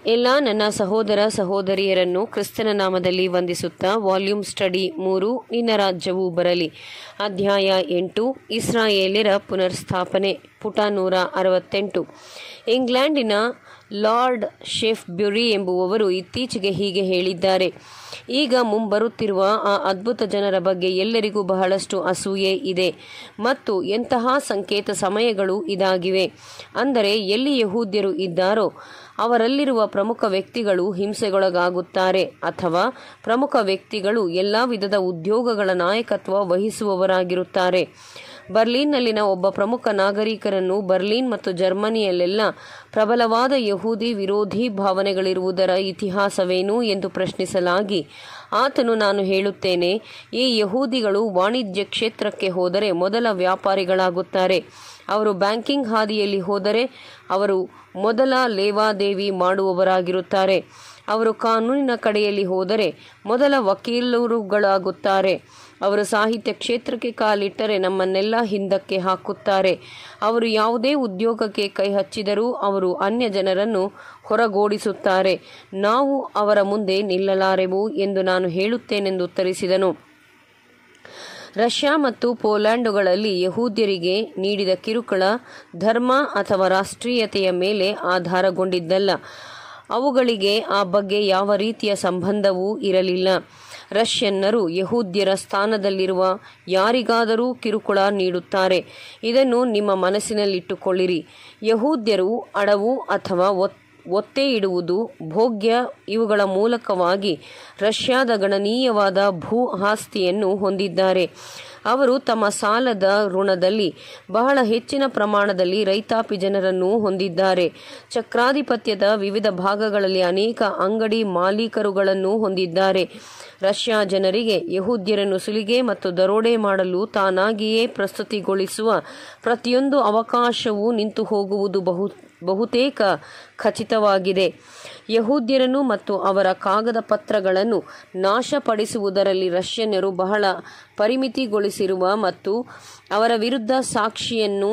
ಎಲ್ಲ ನನ್ನ ಸಹೋದರ ಸಹೋದರಿಯರನ್ನು ಕ್ರಿಸ್ತನ ನಾಮದಲ್ಲಿ ವಂದಿಸುತ್ತಾ ವಾಲ್ಯೂಮ್ ಸ್ಟಡಿ ಮೂರು ನಿನ್ನ ರಾಜ್ಯವು ಬರಲಿ ಅಧ್ಯಾಯ ಎಂಟು ಇಸ್ರಾಯೇಲ್ಯರ ಪುನರ್ಸ್ಥಾಪನೆ ಪುಟ ನೂರ ಅರವತ್ತೆಂಟು ಇಂಗ್ಲೆಂಡಿನ ಲಾರ್ಡ್ ಶೆಫ್ ಬ್ಯುರಿ ಎಂಬುವವರು ಇತ್ತೀಚೆಗೆ ಹೀಗೆ ಹೇಳಿದ್ದಾರೆ ಈಗ ಮುಂಬರುತ್ತಿರುವ ಆ ಅದ್ಭುತ ಜನರ ಬಗ್ಗೆ ಎಲ್ಲರಿಗೂ ಬಹಳಷ್ಟು ಅಸೂಯೆ ಇದೆ ಮತ್ತು ಎಂತಹ ಸಂಕೇತ ಸಮಯಗಳು ಇದಾಗಿವೆ ಅಂದರೆ ಎಲ್ಲಿ ಯಹೂದ್ಯರು ಇದ್ದಾರೋ ಅವರಲ್ಲಿರುವ ಪ್ರಮುಖ ವ್ಯಕ್ತಿಗಳು ಹಿಂಸೆಗೊಳಗಾಗುತ್ತಾರೆ ಅಥವಾ ಪ್ರಮುಖ ವ್ಯಕ್ತಿಗಳು ಎಲ್ಲ ವಿಧದ ಉದ್ಯೋಗಗಳ ನಾಯಕತ್ವ ವಹಿಸುವವರಾಗಿರುತ್ತಾರೆ ಬರ್ಲಿನ್ನಲ್ಲಿನ ಒಬ್ಬ ಪ್ರಮುಖ ನಾಗರಿಕರನ್ನು ಬರ್ಲಿನ್ ಮತ್ತು ಜರ್ಮನಿಯಲ್ಲೆಲ್ಲ ಪ್ರಬಲವಾದ ಯಹೂದಿ ವಿರೋಧಿ ಭಾವನೆಗಳಿರುವುದರ ಇತಿಹಾಸವೇನು ಎಂದು ಪ್ರಶ್ನಿಸಲಾಗಿ ಆತನು ನಾನು ಹೇಳುತ್ತೇನೆ ಈ ಯಹೂದಿಗಳು ವಾಣಿಜ್ಯ ಕ್ಷೇತ್ರಕ್ಕೆ ಹೋದರೆ ಮೊದಲ ವ್ಯಾಪಾರಿಗಳಾಗುತ್ತಾರೆ ಅವರು ಬ್ಯಾಂಕಿಂಗ್ ಹಾದಿಯಲ್ಲಿ ಹೋದರೆ ಅವರು ಮೊದಲ ಲೇವಾದೇವಿ ಮಾಡುವವರಾಗಿರುತ್ತಾರೆ ಅವರು ಕಾನೂನಿನ ಕಡೆಯಲ್ಲಿ ಹೋದರೆ ಮೊದಲ ವಕೀಲರುಗಳಾಗುತ್ತಾರೆ ಅವರು ಸಾಹಿತ್ಯ ಕ್ಷೇತ್ರಕ್ಕೆ ಕಾಲಿಟ್ಟರೆ ನಮ್ಮನ್ನೆಲ್ಲ ಹಿಂದಕ್ಕೆ ಹಾಕುತ್ತಾರೆ ಅವರು ಯಾವುದೇ ಉದ್ಯೋಗಕ್ಕೆ ಕೈ ಹಚ್ಚಿದರೂ ಅವರು ಅನ್ಯ ಜನರನ್ನು ಹೊರಗೋಡಿಸುತ್ತಾರೆ ನಾವು ಅವರ ಮುಂದೆ ನಿಲ್ಲಲಾರೆವು ಎಂದು ನಾನು ಹೇಳುತ್ತೇನೆಂದು ಉತ್ತರಿಸಿದನು ರಷ್ಯಾ ಮತ್ತು ಪೋಲ್ಯಾಂಡುಗಳಲ್ಲಿ ಯಹೂದ್ಯರಿಗೆ ನೀಡಿದ ಕಿರುಕುಳ ಧರ್ಮ ಅಥವಾ ರಾಷ್ಟ್ರೀಯತೆಯ ಮೇಲೆ ಆಧಾರಗೊಂಡಿದ್ದಲ್ಲ ಅವುಗಳಿಗೆ ಆ ಬಗ್ಗೆ ಯಾವ ರೀತಿಯ ಸಂಬಂಧವೂ ಇರಲಿಲ್ಲ ರಷ್ಯನ್ನರು ಯಹೂದ್ಯರ ಸ್ಥಾನದಲ್ಲಿರುವ ಯಾರಿಗಾದರೂ ಕಿರುಕುಳ ನೀಡುತ್ತಾರೆ ಇದನ್ನು ನಿಮ್ಮ ಮನಸ್ಸಿನಲ್ಲಿಟ್ಟುಕೊಳ್ಳಿರಿ ಯಹೂದ್ಯರು ಅಡವು ಅಥವಾ ಒತ್ತೆ ಇಡುವುದು ಭೋಗ್ಯ ಇವುಗಳ ಮೂಲಕವಾಗಿ ರಷ್ಯಾದ ಗಣನೀಯವಾದ ಭೂ ಆಸ್ತಿಯನ್ನು ಹೊಂದಿದ್ದಾರೆ ಅವರು ತಮ್ಮ ಸಾಲದ ಋಣದಲ್ಲಿ ಬಹಳ ಹೆಚ್ಚಿನ ಪ್ರಮಾಣದಲ್ಲಿ ರೈತಾಪಿ ಜನರನ್ನು ಹೊಂದಿದ್ದಾರೆ ಚಕ್ರಾಧಿಪತ್ಯದ ವಿವಿಧ ಭಾಗಗಳಲ್ಲಿ ಅನೇಕ ಅಂಗಡಿ ಮಾಲೀಕರುಗಳನ್ನು ಹೊಂದಿದ್ದಾರೆ ರಷ್ಯಾ ಜನರಿಗೆ ಯಹೂದ್ಯರನ್ನು ಸುಲಿಗೆ ಮತ್ತು ದರೋಡೆ ಮಾಡಲು ತಾನಾಗಿಯೇ ಪ್ರಸ್ತುತಿಗೊಳಿಸುವ ಪ್ರತಿಯೊಂದು ಅವಕಾಶವೂ ನಿಂತು ಹೋಗುವುದು ಬಹು ಬಹುತೇಕ ಖಚಿತವಾಗಿದೆ ಯಹೂದ್ಯರನ್ನು ಮತ್ತು ಅವರ ಕಾಗದ ಪತ್ರಗಳನ್ನು ನಾಶಪಡಿಸುವುದರಲ್ಲಿ ರಷ್ಯನ್ನರು ಬಹಳ ಪರಿಮಿತಿಗೊಳಿಸಿರುವ ಮತ್ತು ಅವರ ವಿರುದ್ಧ ಸಾಕ್ಷಿಯನ್ನು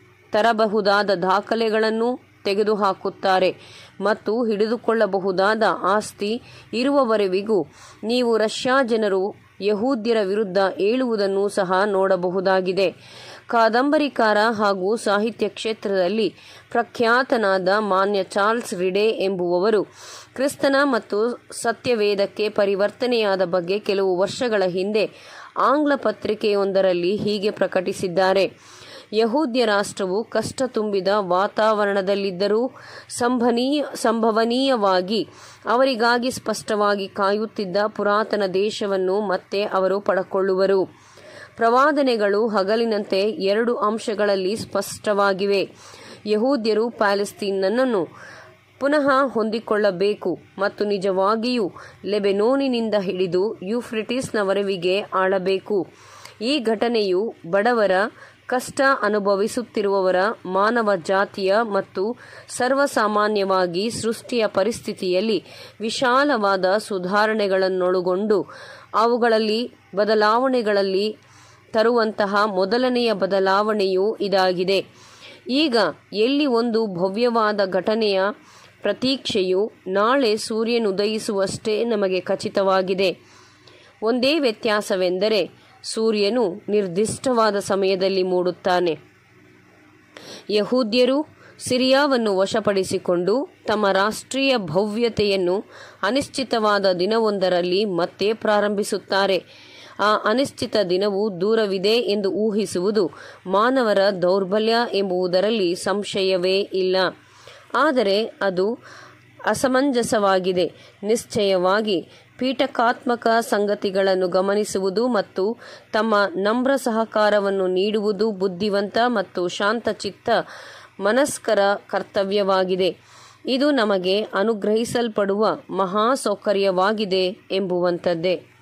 ತರಬಹುದಾದ ದಾಖಲೆಗಳನ್ನು ತೆಗೆದುಹಾಕುತ್ತಾರೆ ಮತ್ತು ಹಿಡಿದುಕೊಳ್ಳಬಹುದಾದ ಆಸ್ತಿ ಇರುವವರೆವಿಗೂ ನೀವು ರಷ್ಯಾ ಜನರು ಯಹೂದ್ಯರ ವಿರುದ್ಧ ಏಳುವುದನ್ನು ಸಹ ನೋಡಬಹುದಾಗಿದೆ ಕಾದಂಬರಿಕಾರ ಹಾಗೂ ಸಾಹಿತ್ಯ ಕ್ಷೇತ್ರದಲ್ಲಿ ಪ್ರಖ್ಯಾತನಾದ ಮಾನ್ಯ ಚಾರ್ಲ್ಸ್ ರಿಡೆ ಎಂಬುವವರು ಕ್ರಿಸ್ತನ ಮತ್ತು ಸತ್ಯವೇದಕ್ಕೆ ಪರಿವರ್ತನೆಯಾದ ಬಗ್ಗೆ ಕೆಲವು ವರ್ಷಗಳ ಹಿಂದೆ ಆಂಗ್ಲ ಪತ್ರಿಕೆಯೊಂದರಲ್ಲಿ ಹೀಗೆ ಪ್ರಕಟಿಸಿದ್ದಾರೆ ಯಹೂದ್ಯ ರಾಷ್ಟ್ರವು ಕಷ್ಟ ತುಂಬಿದ ವಾತಾವರಣದಲ್ಲಿದ್ದರೂ ಸಂಭನೀಯ ಸಂಭವನೀಯವಾಗಿ ಅವರಿಗಾಗಿ ಸ್ಪಷ್ಟವಾಗಿ ಕಾಯುತ್ತಿದ್ದ ಪುರಾತನ ದೇಶವನ್ನು ಮತ್ತೆ ಅವರು ಪಡಕೊಳ್ಳುವರು ಪ್ರವಾದನೆಗಳು ಹಗಲಿನಂತೆ ಎರಡು ಅಂಶಗಳಲ್ಲಿ ಸ್ಪಷ್ಟವಾಗಿವೆ ಯಹೂದ್ಯರು ಪ್ಯಾಲೆಸ್ತೀನನ್ನು ಪುನಃ ಹೊಂದಿಕೊಳ್ಳಬೇಕು ಮತ್ತು ನಿಜವಾಗಿಯೂ ಲೆಬೆನೋನಿನಿಂದ ಹಿಡಿದು ಯೂಫ್ರಿಟಿಸ್ನವರೆವಿಗೆ ಆಳಬೇಕು ಈ ಘಟನೆಯು ಬಡವರ ಕಷ್ಟ ಅನುಭವಿಸುತ್ತಿರುವವರ ಮಾನವ ಜಾತಿಯ ಮತ್ತು ಸರ್ವಸಾಮಾನ್ಯವಾಗಿ ಸೃಷ್ಟಿಯ ಪರಿಸ್ಥಿತಿಯಲ್ಲಿ ವಿಶಾಲವಾದ ಸುಧಾರಣೆಗಳನ್ನೊಳಗೊಂಡು ಅವುಗಳಲ್ಲಿ ಬದಲಾವಣೆಗಳಲ್ಲಿ ತರುವಂತಹ ಮೊದಲನೆಯ ಬದಲಾವಣೆಯೂ ಇದಾಗಿದೆ ಈಗ ಎಲ್ಲಿ ಒಂದು ಭವ್ಯವಾದ ಘಟನೆಯ ಪ್ರತೀಕ್ಷೆಯು ನಾಳೆ ಸೂರ್ಯನುದಯಿಸುವಷ್ಟೇ ನಮಗೆ ಖಚಿತವಾಗಿದೆ ಒಂದೇ ವ್ಯತ್ಯಾಸವೆಂದರೆ ಸೂರ್ಯನು ನಿರ್ದಿಷ್ಟವಾದ ಸಮಯದಲ್ಲಿ ಮೂಡುತ್ತಾನೆ ಯಹೂದ್ಯರು ಸಿರಿಯಾವನ್ನು ವಶಪಡಿಸಿಕೊಂಡು ತಮ್ಮ ರಾಷ್ಟ್ರೀಯ ಭವ್ಯತೆಯನ್ನು ಅನಿಶ್ಚಿತವಾದ ದಿನವೊಂದರಲ್ಲಿ ಮತ್ತೆ ಪ್ರಾರಂಭಿಸುತ್ತಾರೆ ಆ ಅನಿಶ್ಚಿತ ದಿನವು ದೂರವಿದೆ ಎಂದು ಊಹಿಸುವುದು ಮಾನವರ ದೌರ್ಬಲ್ಯ ಎಂಬುದರಲ್ಲಿ ಸಂಶಯವೇ ಇಲ್ಲ ಆದರೆ ಅದು ಅಸಮಂಜಸವಾಗಿದೆ ನಿಶ್ಚಯವಾಗಿ ಪೀಠಕಾತ್ಮಕ ಸಂಗತಿಗಳನ್ನು ಗಮನಿಸುವುದು ಮತ್ತು ತಮ್ಮ ನಮ್ರ ಸಹಕಾರವನ್ನು ನೀಡುವುದು ಬುದ್ಧಿವಂತ ಮತ್ತು ಶಾಂತಚಿತ್ತ ಮನಸ್ಕರ ಕರ್ತವ್ಯವಾಗಿದೆ ಇದು ನಮಗೆ ಅನುಗ್ರಹಿಸಲ್ಪಡುವ ಮಹಾ ಸೌಕರ್ಯವಾಗಿದೆ ಎಂಬುವಂಥದ್ದೇ